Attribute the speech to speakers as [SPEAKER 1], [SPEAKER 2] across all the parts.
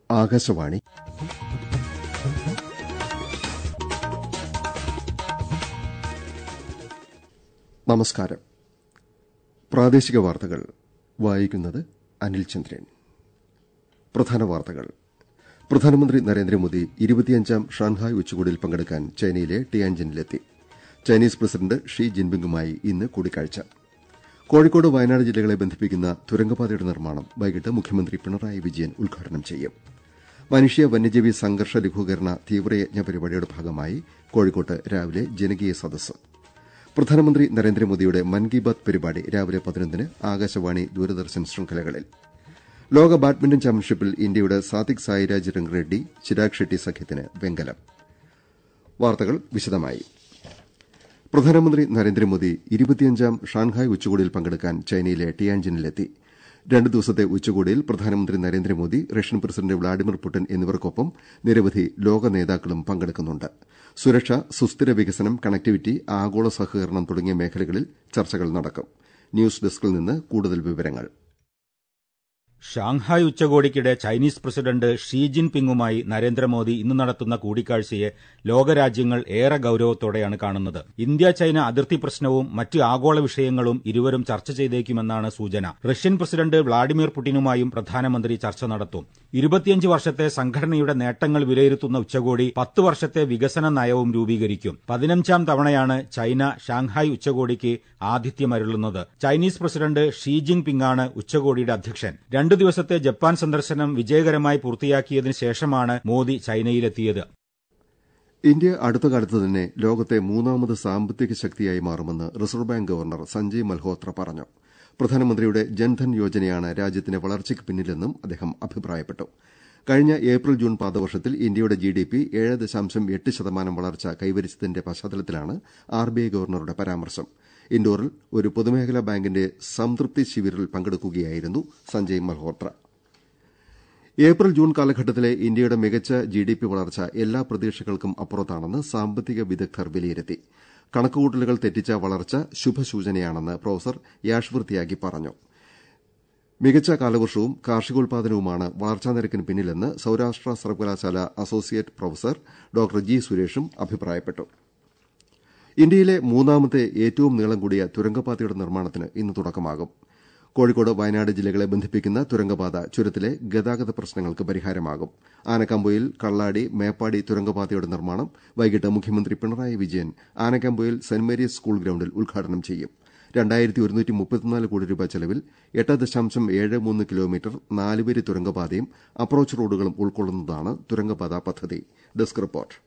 [SPEAKER 1] ആകാശവാണി നമസ്കാരം പ്രാദേശിക വാർത്തകൾ വായിക്കുന്നത് അനിൽ ചന്ദ്രൻ പ്രധാന വാർത്തകൾ പ്രധാനമന്ത്രി നരേന്ദ്രമോദി ഇരുപത്തിയഞ്ചാം ഷാൻഹായ് ഉച്ചകോടിയിൽ പങ്കെടുക്കാൻ ചൈനയിലെ ടിയാൻജിനിലെത്തി ചൈനീസ് പ്രസിഡന്റ് ഷീ ജിൻപിങ്ങുമായി ഇന്ന് കൂടിക്കാഴ്ച കോഴിക്കോട് വയനാട് ജില്ലകളെ ബന്ധിപ്പിക്കുന്ന തുരങ്കപാതയുടെ നിർമ്മാണം വൈകിട്ട് മുഖ്യമന്ത്രി പിണറായി വിജയൻ ഉദ്ഘാടനം ചെയ്യും മനുഷ്യ വന്യജീവി സംഘർഷ ലഘൂകരണ തീവ്രയജ്ഞ പരിപാടിയുടെ ഭാഗമായി കോഴിക്കോട്ട് രാവിലെ ജനകീയ സദസ്സ് പ്രധാനമന്ത്രി നരേന്ദ്രമോദിയുടെ മൻ കി ബാത് പരിപാടി രാവിലെ പതിനൊന്നിന് ആകാശവാണി ദൂരദർശൻ ശൃംഖലകളിൽ ലോക ബാഡ്മിന്റൺ ചാമ്പ്യൻഷിപ്പിൽ ഇന്ത്യയുടെ സാത്വിക് സായിരാജ് രംഗറെഡ്ഡി ചിരാഗ് ഷെട്ടി സഖ്യത്തിന് വെങ്കലം വാർത്തകൾ വിശദമായി പ്രധാനമന്ത്രി നരേന്ദ്രമോദി ഇരുപത്തിയഞ്ചാം ഷാൻഹായ് ഉച്ചകോടിയിൽ പങ്കെടുക്കാൻ ചൈനയിലെ ടിയാൻജിനിലെത്തി രണ്ട് ദിവസത്തെ ഉച്ചകോടിയിൽ പ്രധാനമന്ത്രി Narendra Modi Russian president Vladimir Putin എന്നിവർക്കൊപ്പം നിരവധി ലോക നേതാക്കളും പങ്കെടുക്കുന്നുണ്ട് സുരക്ഷ സുസ്ഥിര വികസനം കണക്ടിവിറ്റി ആഗോള സഹകരണം തുടങ്ങിയ മേഖലകളിൽ ചർച്ചകൾ നടക്കും ന്യൂസ് ഡെസ്കിൽ നിന്ന് കൂടുതൽ വിവരങ്ങൾ
[SPEAKER 2] ഷാങ്ഹായ് ഉച്ചകോടിക്കിടെ ചൈനീസ് പ്രസിഡന്റ് ഷീ ജിൻപിങ്ങുമായി നരേന്ദ്രമോദി ഇന്ന് നടത്തുന്ന കൂടിക്കാഴ്ചയെ ലോകരാജ്യങ്ങൾ ഏറെ ഗൌരവത്തോടെയാണ് കാണുന്നത് ഇന്ത്യ ചൈന അതിർത്തി പ്രശ്നവും മറ്റ് ആഗോള വിഷയങ്ങളും ഇരുവരും ചർച്ച ചെയ്തേക്കുമെന്നാണ് സൂചന റഷ്യൻ പ്രസിഡന്റ് വ്ളാഡിമിർ പുടിനുമായും പ്രധാനമന്ത്രി ചർച്ച നടത്തും ഇരുപത്തിയഞ്ച് വർഷത്തെ സംഘടനയുടെ നേട്ടങ്ങൾ വിലയിരുത്തുന്ന ഉച്ചകോടി പത്ത് വർഷത്തെ വികസന നയവും രൂപീകരിക്കും പതിനഞ്ചാം തവണയാണ് ചൈന ഷാങ്ഹായ് ഉച്ചകോടിക്ക് ആതിഥ്യമരുളുന്നത് ചൈനീസ് പ്രസിഡന്റ് ഷീ ജിൻപിങ്ങാണ് ഉച്ചകോടിയുടെ അധ്യക്ഷൻ രണ്ടു ദിവസത്തെ ജപ്പാൻ സന്ദർശനം വിജയകരമായി പൂർത്തിയാക്കിയതിനു ശേഷമാണ് മോദി ചൈനയിലെത്തിയത്
[SPEAKER 1] ഇന്ത്യ അടുത്ത കാലത്ത് തന്നെ ലോകത്തെ മൂന്നാമത് സാമ്പത്തിക ശക്തിയായി മാറുമെന്ന് reserve bank governor Sanjay Malhotra പറഞ്ഞു പ്രധാനമന്ത്രിയുടെ ജൻധൻ യോജനയാണ് രാജ്യത്തിന്റെ വളർച്ചയ്ക്ക് പിന്നിലെന്നും അദ്ദേഹം അഭിപ്രായപ്പെട്ടു കഴിഞ്ഞ ഏപ്രിൽ ജൂൺ പാദവർഷത്തിൽ ഇന്ത്യയുടെ ജിഡിപി ഏഴ് ദശാംശം എട്ട് ശതമാനം വളർച്ച കൈവരിച്ചതിന്റെ പശ്ചാത്തലത്തിലാണ് ആർബിഐ ഗവർണറുടെ പരാമർശം ഇൻഡോറിൽ ഒരു പൊതുമേഖലാ ബാങ്കിന്റെ സംതൃപ്തി ശിബിരിൽ പങ്കെടുക്കുകയായിരുന്നു സഞ്ജയ് മൽഹോത്ര ഏപ്രിൽ ജൂൺ കാലഘട്ടത്തിലെ ഇന്ത്യയുടെ മികച്ച ജിഡിപി വളർച്ച എല്ലാ പ്രതീക്ഷകൾക്കും അപ്പുറത്താണെന്ന് സാമ്പത്തിക വിദഗ്ധർ വിലയിരുത്തി കണക്കുകൂട്ടലുകൾ തെറ്റിച്ച വളർച്ച ശുഭസൂചനയാണെന്ന് പ്രൊഫസർ യാഷ്വർ ത്യാഗി പറഞ്ഞു മികച്ച കാലവർഷവും കാർഷികോൽപാദനവുമാണ് വളർച്ചാ നിരക്കിന് പിന്നിലെന്ന് സൌരാഷ്ട്ര സർവകലാശാല അസോസിയേറ്റ് പ്രൊഫസർ ഡോക്ടർ ജി സുരേഷും അഭിപ്രായപ്പെട്ടു ഇന്ത്യയിലെ മൂന്നാമത്തെ ഏറ്റവും നീളം കൂടിയ തുരങ്കപാതയുടെ നിർമ്മാണത്തിന് ഇന്ന് തുടക്കമാകും കോഴിക്കോട് വയനാട് ജില്ലകളെ ബന്ധിപ്പിക്കുന്ന തുരങ്കപാത ചുരത്തിലെ ഗതാഗത പ്രശ്നങ്ങൾക്ക് പരിഹാരമാകും ആനക്കാമ്പൊയിൽ കള്ളാടി മേപ്പാടി തുരങ്കപാതയുടെ നിർമ്മാണം വൈകിട്ട് മുഖ്യമന്ത്രി Pinarayi Vijayan Anakkampoyil saint Mary's school ഗ്രൌണ്ടിൽ ഉദ്ഘാടനം ചെയ്യും രണ്ടായിരത്തി ഒരുന്നൂറ്റി മുപ്പത്തിനാല് കോടി രൂപ ചെലവിൽ എട്ട് ദശാംശം ഏഴ് മൂന്ന് കിലോമീറ്റർ നാലുവരി തുരങ്കപാതയും അപ്രോച്ച് റോഡുകളും ഉൾക്കൊള്ളുന്നതാണ് തുരങ്കപാത പദ്ധതി ഡെസ്ക് റിപ്പോർട്ട്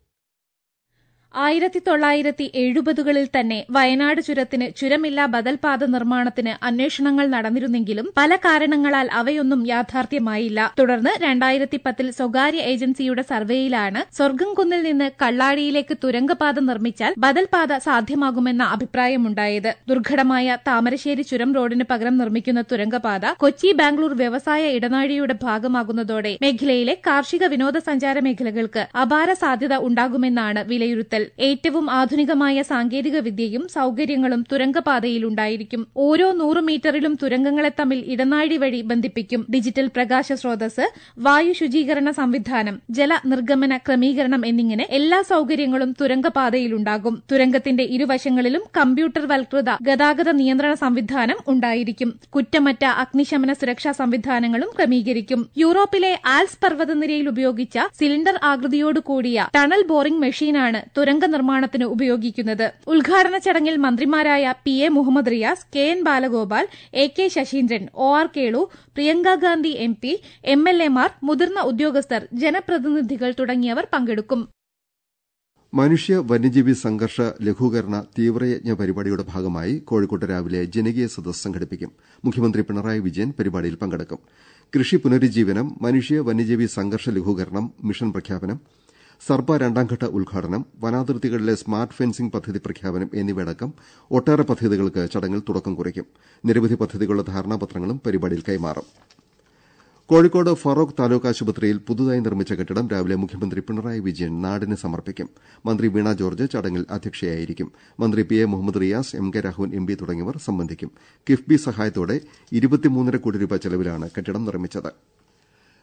[SPEAKER 3] ആയിരത്തി തൊള്ളായിരത്തി എഴുപതുകളിൽ തന്നെ വയനാട് ചുരത്തിന് ചുരമില്ലാ ബദൽപാത നിർമ്മാണത്തിന് അന്വേഷണങ്ങൾ നടന്നിരുന്നെങ്കിലും പല കാരണങ്ങളാൽ അവയൊന്നും യാഥാർത്ഥ്യമായില്ല തുടർന്ന് രണ്ടായിരത്തി പത്തിൽ സ്വകാര്യ ഏജൻസിയുടെ സർവേയിലാണ് സ്വർഗംകുന്നിൽ നിന്ന് കള്ളാടിയിലേക്ക് തുരങ്കപാത നിർമ്മിച്ചാൽ ബദൽപാത സാധ്യമാകുമെന്ന അഭിപ്രായമുണ്ടായത് ദുർഘടമായ താമരശ്ശേരി ചുരം റോഡിന് പകരം നിർമ്മിക്കുന്ന തുരങ്കപാത കൊച്ചി ബാംഗ്ലൂർ വ്യവസായ ഇടനാഴിയുടെ ഭാഗമാകുന്നതോടെ മേഖലയിലെ കാർഷിക വിനോദസഞ്ചാര മേഖലകൾക്ക് അപാര സാധ്യത ഉണ്ടാകുമെന്നാണ് വിലയിരുത്തൽ ഏറ്റവും ആധുനികമായ സാങ്കേതിക വിദ്യയും സൌകര്യങ്ങളും തുരങ്കപാതയിലുണ്ടായിരിക്കും ഓരോ നൂറ് മീറ്ററിലും തുരങ്കങ്ങളെ തമ്മിൽ ഇടനാഴി വഴി ബന്ധിപ്പിക്കും ഡിജിറ്റൽ പ്രകാശ സ്രോതസ് വായു ശുചീകരണ സംവിധാനം ജല നിർഗമന ക്രമീകരണം എന്നിങ്ങനെ എല്ലാ സൌകര്യങ്ങളും തുരങ്കപാതയിലുണ്ടാകും തുരങ്കത്തിന്റെ ഇരുവശങ്ങളിലും കമ്പ്യൂട്ടർ വൽകൃത ഗതാഗത നിയന്ത്രണ സംവിധാനം ഉണ്ടായിരിക്കും കുറ്റമറ്റ അഗ്നിശമന സുരക്ഷാ സംവിധാനങ്ങളും ക്രമീകരിക്കും യൂറോപ്പിലെ ആൽസ് പർവ്വതനിരയിൽ ഉപയോഗിച്ച സിലിണ്ടർ ആകൃതിയോട് കൂടിയ ടണൽ ബോറിംഗ് മെഷീനാണ് തുരങ്ക നിർമ്മാണത്തിന് ഉപയോഗിക്കുന്നത് ഉദ്ഘാടന ചടങ്ങിൽ മന്ത്രിമാരായ P A Muhammad Riyas K N Balagopal A K Saseendran O R Kelu Priyanka Gandhi M P M L എമാർ മുതിർന്ന ഉദ്യോഗസ്ഥർ ജനപ്രതിനിധികൾ തുടങ്ങിയവർ പങ്കെടുക്കും
[SPEAKER 1] മനുഷ്യ വന്യജീവി സംഘർഷ ലഘൂകരണ തീവ്രയജ്ഞ പരിപാടിയുടെ ഭാഗമായി കോഴിക്കോട്ട് രാവിലെ ജനകീയ സദസ് സംഘടിപ്പിക്കും മുഖ്യമന്ത്രി പിണറായി വിജയൻ പരിപാടിയിൽ പങ്കെടുക്കും കൃഷി പുനരുജ്ജീവനം മനുഷ്യ വന്യജീവി സംഘർഷ ലഘൂകരണം മിഷൻ പ്രഖ്യാപനം സർപ്പ രണ്ടാംഘട്ട ഉദ്ഘാടനം വനാതിർത്തികളിലെ സ്മാർട്ട് ഫെൻസിംഗ് പദ്ധതി പ്രഖ്യാപനം എന്നിവയടക്കം ഒട്ടേറെ പദ്ധതികൾക്ക് ചടങ്ങിൽ തുടക്കം കുറിക്കും നിരവധി പദ്ധതികളുടെ ധാരണാപത്രങ്ങളും പരിപാടിയിൽ കൈമാറും കോഴിക്കോട് ഫറോക്ക് താലൂക്ക് ആശുപത്രിയിൽ പുതുതായി നിർമ്മിച്ച കെട്ടിടം രാവിലെ മുഖ്യമന്ത്രി പിണറായി വിജയൻ നാടിന് സമർപ്പിക്കും മന്ത്രി വീണ ജോർജ് ചടങ്ങിൽ അധ്യക്ഷയായിരിക്കും മന്ത്രി P A Muhammad Riyas M K Raghavan M P തുടങ്ങിയവർ സംബന്ധിക്കും കിഫ്ബി സഹായത്തോടെ ഇരുപത്തിമൂന്നര കോടി രൂപ ചെലവിലാണ് കെട്ടിടം നിർമ്മിച്ചത്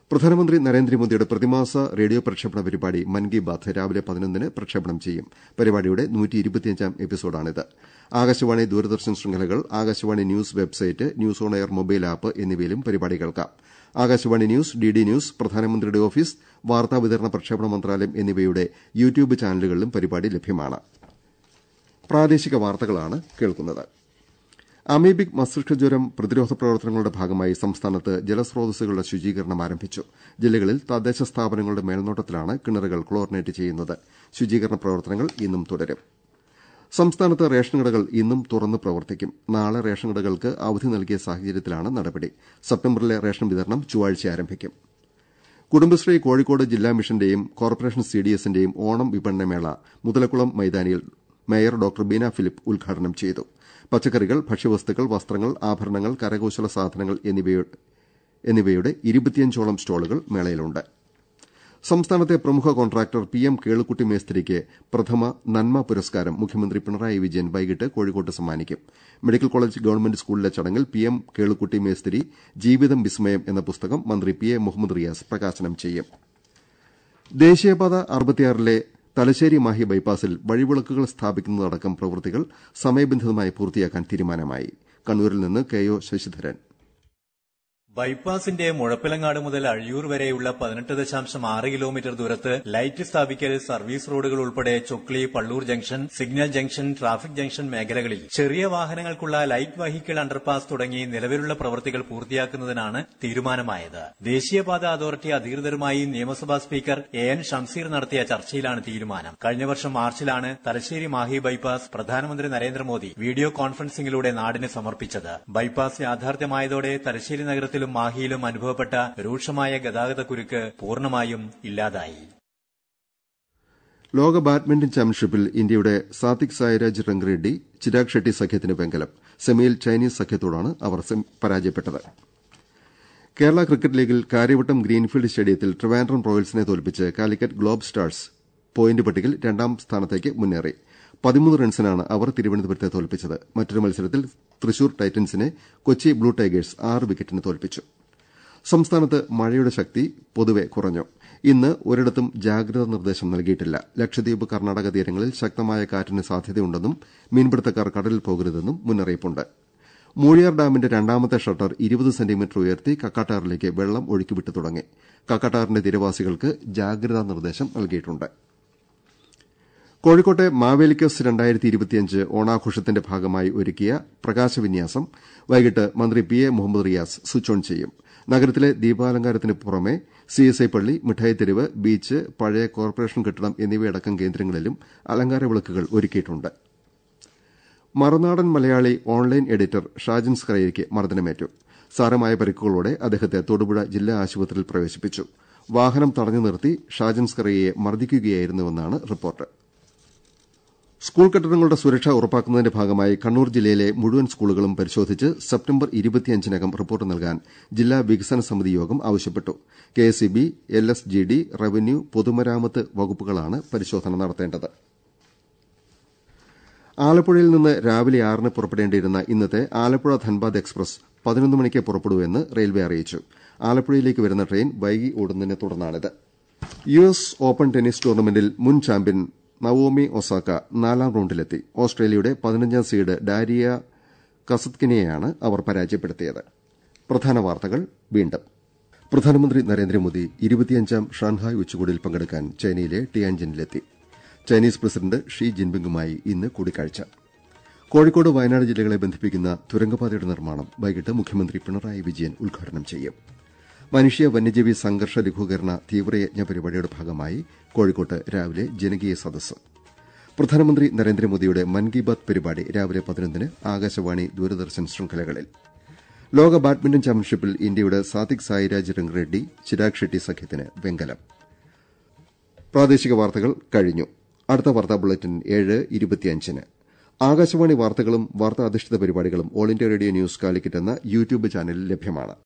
[SPEAKER 1] പ്രധാനമന്ത്രി നരേന്ദ്രമോദിയുടെ പ്രതിമാസ റേഡിയോ പ്രക്ഷേപണ പരിപാടി മൻ കി ബാത്ത് രാവിലെ പതിനൊന്നിന് പ്രക്ഷേപണം ചെയ്യും പരിപാടിയുടെ നൂറ്റിയിരുപത്തിയഞ്ചാം എപ്പിസോഡാണിത് ആകാശവാണി ദൂരദർശൻ ശൃംഖലകൾ Akashvani news website news on air mobile app എന്നിവയിലും പരിപാടി കേൾക്കാം ആകാശവാണി ന്യൂസ് ഡിഡി ന്യൂസ് പ്രധാനമന്ത്രിയുടെ ഓഫീസ് വാർത്താ വിതരണ പ്രക്ഷേപണ മന്ത്രാലയം എന്നിവയുടെ യൂട്യൂബ് ചാനലുകളിലും പരിപാടി ലഭ്യമാണ് പ്രാദേശിക വാർത്തകളാണ് കേൾക്കുന്നത് അമീബിക് മസ്തിഷ്കജ്വരം പ്രതിരോധ പ്രവർത്തനങ്ങളുടെ ഭാഗമായി സംസ്ഥാനത്ത് ജലസ്രോതസ്സുകളുടെ ശുചീകരണം ആരംഭിച്ചു ജില്ലകളിൽ തദ്ദേശ സ്ഥാപനങ്ങളുടെ മേൽനോട്ടത്തിലാണ് കിണറുകൾ ക്ലോറിനേറ്റ് ചെയ്യുന്നത് ശുചീകരണ പ്രവർത്തനങ്ങൾ ഇന്നും തുടരും സംസ്ഥാനത്ത് റേഷൻ കടകൾ ഇന്നും തുറന്ന് പ്രവർത്തിക്കും നാളെ റേഷൻ കടകൾക്ക് അവധി നൽകിയ സാഹചര്യത്തിലാണ് നടപടി സെപ്റ്റംബറിലെ റേഷൻ വിതരണം ചൊവ്വാഴ്ച ആരംഭിക്കും കുടുംബശ്രീ കോഴിക്കോട് ജില്ലാ മിഷന്റെയും കോർപ്പറേഷൻ സിഡിഎസിന്റെയും ഓണം വിപണനമേള മുതലക്കുളം മൈതാനിയിൽ മേയർ ഡോക്ടർ ബീന ഫിലിപ്പ് ഉദ്ഘാടനം ചെയ്തു പച്ചക്കറികൾ ഭക്ഷ്യവസ്തുക്കൾ വസ്ത്രങ്ങൾ ആഭരണങ്ങൾ കരകൌശല സാധനങ്ങൾ എന്നിവയുടെ ഇരുപത്തിയഞ്ചോളം സ്റ്റാളുകൾ മേളയിലുണ്ട് സംസ്ഥാനത്തെ പ്രമുഖ കോൺട്രാക്ടർ പി എം കേളുക്കുട്ടി മേസ്ത്രിക്ക് പ്രഥമ നന്മ പുരസ്കാരം മുഖ്യമന്ത്രി പിണറായി വിജയൻ വൈകിട്ട് കോഴിക്കോട്ട് സമ്മാനിക്കും മെഡിക്കൽ കോളേജ് ഗവൺമെന്റ് സ്കൂളിലെ ചടങ്ങിൽ പി എം കേളുക്കുട്ടി മേസ്ത്രി ജീവിതം വിസ്മയം എന്ന പുസ്തകം മന്ത്രി പി എ മുഹമ്മദ് റിയാസ് പ്രകാശനം ചെയ്യും ദേശീയപാത അറുപത്തിയാറിലെ തലശ്ശേരി മാഹി ബൈപ്പാസിൽ വഴിവിളക്കുകൾ സ്ഥാപിക്കുന്നതടക്കം പ്രവൃത്തികൾ സമയബന്ധിതമായി പൂർത്തിയാക്കാൻ തീരുമാനമായി കണ്ണൂരിൽ നിന്ന് കെ ഒ ശശിധരൻ
[SPEAKER 4] ബൈപ്പാസിന്റെ മുഴപ്പിലങ്ങാട് മുതൽ അഴിയൂർ വരെയുള്ള പതിനെട്ട് ദശാംശം ആറ് കിലോമീറ്റർ ദൂരത്ത് ലൈറ്റ് സ്ഥാപിക്കൽ സർവീസ് റോഡുകൾ ഉൾപ്പെടെ Chokli Pallur junction signal junction traffic junction മേഖലകളിൽ ചെറിയ വാഹനങ്ങൾക്കുള്ള ലൈറ്റ് വെഹിക്കിൾ അണ്ടർപാസ് തുടങ്ങി നിലവിലുള്ള പ്രവൃത്തികൾ പൂർത്തിയാക്കുന്നതിനാണ് തീരുമാനമായത് ദേശീയപാത അതോറിറ്റി അധികൃതരുമായി നിയമസഭാ സ്പീക്കർ എ എൻ ഷംസീർ നടത്തിയ ചർച്ചയിലാണ് തീരുമാനം കഴിഞ്ഞ വർഷം മാർച്ചിലാണ് തലശ്ശേരി മാഹി ബൈപ്പാസ് പ്രധാനമന്ത്രി നരേന്ദ്രമോദി വീഡിയോ കോൺഫറൻസിംഗിലൂടെ നാടിന് സമർപ്പിച്ചത് ബൈപ്പാസ് യാഥാർത്ഥ്യമായതോടെ തലശ്ശേരി നഗരത്തിലും മാഹിയിലും അനുഭവപ്പെട്ട രൂക്ഷമായ ഗതാഗതക്കുരുക്ക് പൂർണ്ണമായും ഇല്ലാതായി
[SPEAKER 1] ലോക ബാഡ്മിന്റൺ ചാമ്പ്യൻഷിപ്പിൽ ഇന്ത്യയുടെ സാത്വിക് സായിരാജ് റംഗറെഡ്ഡി ചിരാഗ് ഷെട്ടി സഖ്യത്തിന് വെങ്കലം സെമിയിൽ ചൈനീസ് സഖ്യത്തോടാണ് അവർ പരാജയപ്പെട്ടത് കേരള ക്രിക്കറ്റ് ലീഗിൽ കാര്യവട്ടം ഗ്രീൻഫീൽഡ് സ്റ്റേഡിയത്തിൽ ട്രിവാൻഡ്രം റോയൽസിനെ തോൽപ്പിച്ച് കാലിക്കറ്റ് ഗ്ലോബ് സ്റ്റാർസ് പോയിന്റ് പട്ടികയിൽ രണ്ടാം സ്ഥാനത്തേക്ക് മുന്നേറി പതിമൂന്ന് റൺസിനാണ് അവർ തിരുവനന്തപുരത്തെ തോൽപ്പിച്ചത് മറ്റൊരു മത്സരത്തിൽ തൃശൂർ ടൈറ്റൻസിനെ കൊച്ചി ബ്ലൂ ടൈഗേഴ്സ് ആറ് വിക്കറ്റിന് തോൽപ്പിച്ചു സംസ്ഥാനത്ത് മഴയുടെ ശക്തി പൊതുവെ കുറഞ്ഞു ഇന്ന് ഒരിടത്തും ജാഗ്രതാ നിർദ്ദേശം നൽകിയിട്ടില്ല ലക്ഷദ്വീപ് കർണാടക തീരങ്ങളിൽ ശക്തമായ കാറ്റിന് സാധ്യതയുണ്ടെന്നും മീൻപിടുത്തക്കാർ കടലിൽ പോകരുതെന്നും മുന്നറിയിപ്പുണ്ട് മൂഴിയാർ ഡാമിന്റെ രണ്ടാമത്തെ ഷട്ടർ ഇരുപത് സെന്റിമീറ്റർ ഉയർത്തി കക്കാട്ടാറിലേക്ക് വെള്ളം ഒഴുക്കിവിട്ടു തുടങ്ങി കക്കാട്ടാറിന്റെ തീരവാസികൾക്ക് ജാഗ്രതാ നിർദ്ദേശം നൽകിയിട്ടുണ്ട് കോഴിക്കോട്ടെ മാവേലിക്കസ് രണ്ടായിരത്തി ഇരുപത്തിയഞ്ച് ഓണാഘോഷത്തിന്റെ ഭാഗമായി ഒരുക്കിയ പ്രകാശവിന്യാസം വൈകിട്ട് മന്ത്രി P A Muhammad Riyas switch on ചെയ്യും നഗരത്തിലെ ദീപാലങ്കാരത്തിന് പുറമെ സിഎസ്ഐ പള്ളി മിഠായിത്തെരുവ് ബീച്ച് പഴയ കോർപ്പറേഷൻ കെട്ടിടം എന്നിവയടക്കം കേന്ദ്രങ്ങളിലും അലങ്കാര വിളക്കുകൾ ഒരുക്കിയിട്ടുണ്ട് മറുനാടൻ മലയാളി ഓൺലൈൻ എഡിറ്റർ ഷാജിൻ സ്ക്രൈയ്ക്ക് മർദ്ദനമേറ്റു സാരമായ പരിക്കുകളോടെ അദ്ദേഹത്തെ തൊടുപുഴ ജില്ലാ ആശുപത്രിയിൽ പ്രവേശിപ്പിച്ചു വാഹനം തടഞ്ഞു നിർത്തി ഷാജിൻ സ്കറിയയെ മർദ്ദിക്കുകയായിരുന്നുവെന്നാണ് റിപ്പോർട്ട് സ്കൂൾ കെട്ടിടങ്ങളുടെ സുരക്ഷ ഉറപ്പാക്കുന്നതിന്റെ ഭാഗമായി കണ്ണൂർ ജില്ലയിലെ മുഴുവൻ സ്കൂളുകളും പരിശോധിച്ച് സെപ്റ്റംബർ ഇരുപത്തിയഞ്ചിനകം റിപ്പോർട്ട് നൽകാൻ ജില്ലാ വികസന സമിതി യോഗം ആവശ്യപ്പെട്ടു KSEB L S G D revenue പൊതുമരാമത്ത് വകുപ്പുകളാണ് പരിശോധന നടത്തേണ്ടത് ആലപ്പുഴയിൽ നിന്ന് രാവിലെ ആറിന് പുറപ്പെടേണ്ടിയിരുന്ന ഇന്നത്തെ ആലപ്പുഴ ധൻബാദ് എക്സ്പ്രസ് പതിനൊന്ന് മണിക്ക് പുറപ്പെടുവെന്ന് റെയിൽവേ അറിയിച്ചു ആലപ്പുഴയിലേക്ക് വരുന്ന ട്രെയിൻ വൈകി ഓടുന്നതിനെ തുടർന്നാണിത് യു എസ് ഓപ്പൺ ടെന്നീസ് ടൂർണമെന്റിൽ മുൻ ചാമ്പ്യൻ നവോമി ഒസാക്ക നാലാം റൌണ്ടിലെത്തി ഓസ്ട്രേലിയയുടെ പതിനഞ്ചാം സീഡ് ഡാരിയ കസത്കിനെയാണ് അവർ പരാജയപ്പെടുത്തിയത് പ്രധാന വാർത്തകൾ വീണ്ടും പ്രധാനമന്ത്രി നരേന്ദ്രമോദി ഇരുപത്തിയഞ്ചാം ഷാൻഹായ് ഉച്ചകോടിയിൽ പങ്കെടുക്കാൻ ചൈനയിലെ ടിയാൻജിനിലെത്തി ചൈനീസ് പ്രസിഡന്റ് ഷീ ജിൻപിങ്ങുമായി ഇന്ന് കൂടിക്കാഴ്ച കോഴിക്കോട് വയനാട് ജില്ലകളെ ബന്ധിപ്പിക്കുന്ന തുരങ്കപാതയുടെ നിർമ്മാണം വൈകിട്ട് മുഖ്യമന്ത്രി പിണറായി വിജയൻ ഉദ്ഘാടനം ചെയ്യും മനുഷ്യ വന്യജീവി സംഘർഷ ലഘൂകരണ തീവ്രയജ്ഞ പരിപാടിയുടെ ഭാഗമായി കോഴിക്കോട്ട് രാവിലെ ജനകീയ സദസ്സ് പ്രധാനമന്ത്രി നരേന്ദ്രമോദിയുടെ മൻ കി ബാത് പരിപാടി രാവിലെ പതിനൊന്നിന് ആകാശവാണി ദൂരദർശൻ ശൃംഖലകളിൽ ലോക ബാഡ്മിന്റൺ ചാമ്പ്യൻഷിപ്പിൽ ഇന്ത്യയുടെ സാത്വിക് സായിരാജ് രംഗറെഡ്ഡി ചിരാഗ് ഷെട്ടി സഖ്യത്തിന് വെങ്കലം പ്രാദേശിക വാർത്തകൾ കഴിഞ്ഞു അടുത്ത വാർത്താ ബുള്ളറ്റിൻ ഏഴ് ഇരുപത്തിയഞ്ചിന് ആകാശവാണി വാർത്തകളും വാർത്താ അധിഷ്ഠിത പരിപാടികളും all India radio news Calicut എന്ന യൂട്യൂബ് ചാനലിൽ ലഭ്യമാണ്